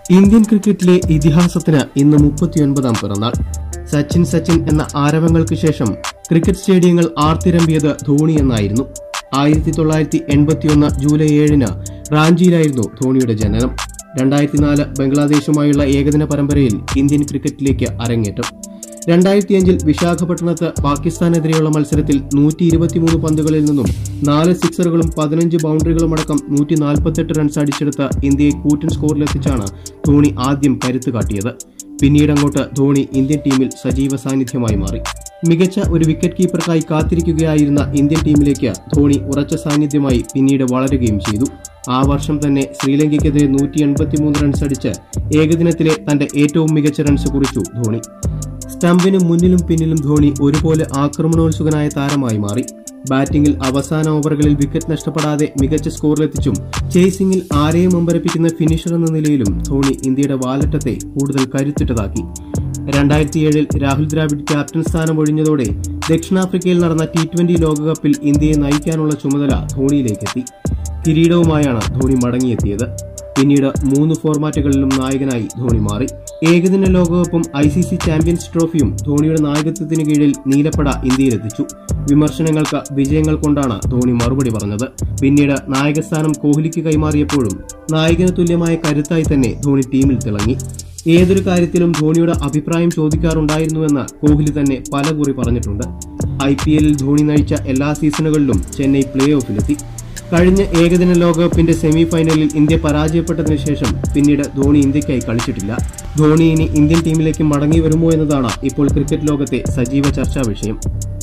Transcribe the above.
Indian ക്രിക്കറ്റിലെ ഇതിഹാസത്തിന് ഇന്ന് മുപ്പത്തിയൊൻപതാം പിറന്നാൾ സച്ചിൻ സച്ചിൻ എന്ന ആരവങ്ങൾക്ക് ശേഷം ക്രിക്കറ്റ് സ്റ്റേഡിയങ്ങൾ ആർത്തിരമ്പിയത് ധോണി എന്നായിരുന്നു ആയിരത്തി തൊള്ളായിരത്തി എൺപത്തിയൊന്ന് ജൂലൈ ഏഴിന് റാഞ്ചിയിലായിരുന്നു ധോണിയുടെ ജനനം രണ്ടായിരത്തി നാല് ബംഗ്ലാദേശുമായുള്ള ഏകദിന പരമ്പരയിൽ ഇന്ത്യൻ ക്രിക്കറ്റിലേക്ക് അരങ്ങേറ്റം രണ്ടായിരത്തിയഞ്ചിൽ വിശാഖപട്ടണത്ത് പാകിസ്ഥാനെതിരെയുള്ള മത്സരത്തിൽ നൂറ്റി ഇരുപത്തിമൂന്ന് പന്തുകളിൽ നിന്നും നാല് സിക്സറുകളും പതിനഞ്ച് ബൗണ്ടറികളും അടക്കം നൂറ്റി നാൽപ്പത്തെട്ട് റൺസ് അടിച്ചെടുത്ത് ഇന്ത്യയെ കൂറ്റൻ സ്കോറിലെത്തിച്ചാണ് ധോണി ആദ്യം കരുത്ത് കാട്ടിയത് പിന്നീട് അങ്ങോട്ട് ധോണി ഇന്ത്യൻ ടീമിൽ സജീവ സാന്നിധ്യമായി മാറി മികച്ച ഒരു വിക്കറ്റ് കീപ്പർക്കായി കാത്തിരിക്കുകയായിരുന്ന ഇന്ത്യൻ ടീമിലേക്ക് ധോണി ഉറച്ച സാന്നിധ്യമായി പിന്നീട് വളരുകയും ചെയ്തു ആ വർഷം തന്നെ ശ്രീലങ്കയ്ക്കെതിരെ നൂറ്റി എൺപത്തിമൂന്ന് റൺസ് അടിച്ച് ഏകദിനത്തിലെ തന്റെ ഏറ്റവും മികച്ച റൺസ് കുറിച്ചു ധോണി സ്റ്റംപിന് മുന്നിലും പിന്നിലും ധോണി ഒരുപോലെ ആക്രമണോത്സുകനായ താരമായി മാറി ബാറ്റിംഗിൽ അവസാന ഓവറുകളിൽ വിക്കറ്റ് നഷ്ടപ്പെടാതെ മികച്ച സ്കോറിലെത്തിച്ചും ചേസിംഗിൽ ആരെയും അമ്പരപ്പിക്കുന്ന ഫിനിഷർ എന്ന നിലയിലും ധോണി ഇന്ത്യയുടെ വാലറ്റത്തെ കൂടുതൽ കരുത്തുറ്റതാക്കി രണ്ടായിരത്തി ഏഴിൽ രാഹുൽ ദ്രാവിഡ് ക്യാപ്റ്റൻ സ്ഥാനം ഒഴിഞ്ഞതോടെ ദക്ഷിണാഫ്രിക്കയിൽ നടന്ന ടി ട്വന്റി ലോകകപ്പിൽ ഇന്ത്യയെ നയിക്കാനുള്ള ചുമതല ധോണിയിലേക്കെത്തി കിരീടവുമായാണ് ധോണി മടങ്ങിയെത്തിയത് പിന്നീട് മൂന്ന് ഫോർമാറ്റുകളിലും നായകനായി ധോണി മാറി ഏകദിന ലോകകപ്പും ഐ സി സി ചാമ്പ്യൻസ് ട്രോഫിയും ധോണിയുടെ നായകത്വത്തിന് കീഴിൽ നീലപ്പട ഇന്ത്യയിലെത്തിച്ചു വിമർശനങ്ങൾക്ക് വിജയങ്ങൾ കൊണ്ടാണ് ധോണി മറുപടി പറഞ്ഞത് പിന്നീട് നായകസ്ഥാനം കോഹ്ലിക്ക് കൈമാറിയപ്പോഴും നായകന് തുല്യമായ കരുത്തായി തന്നെ ധോണി ടീമിൽ തിളങ്ങി ഏതൊരു കാര്യത്തിലും ധോണിയുടെ അഭിപ്രായം ചോദിക്കാറുണ്ടായിരുന്നുവെന്ന് കോഹ്ലി തന്നെ പലകുറി പറഞ്ഞിട്ടുണ്ട് ഐ പി എല്ലിൽ ധോണി നയിച്ച എല്ലാ സീസണുകളിലും ചെന്നൈ പ്ലേ ഓഫിലെത്തി കഴിഞ്ഞ ഏകദിന ലോകകപ്പിന്റെ സെമി ഫൈനലിൽ ഇന്ത്യ പരാജയപ്പെട്ടതിനു ശേഷം പിന്നീട് ധോണി ഇന്ത്യക്കായി കളിച്ചിട്ടില്ല ധോണി ഇനി ഇന്ത്യൻ ടീമിലേക്ക് മടങ്ങി വരുമോ എന്നതാണ് ഇപ്പോൾ ക്രിക്കറ്റ് ലോകത്തെ സജീവ ചർച്ചാ വിഷയം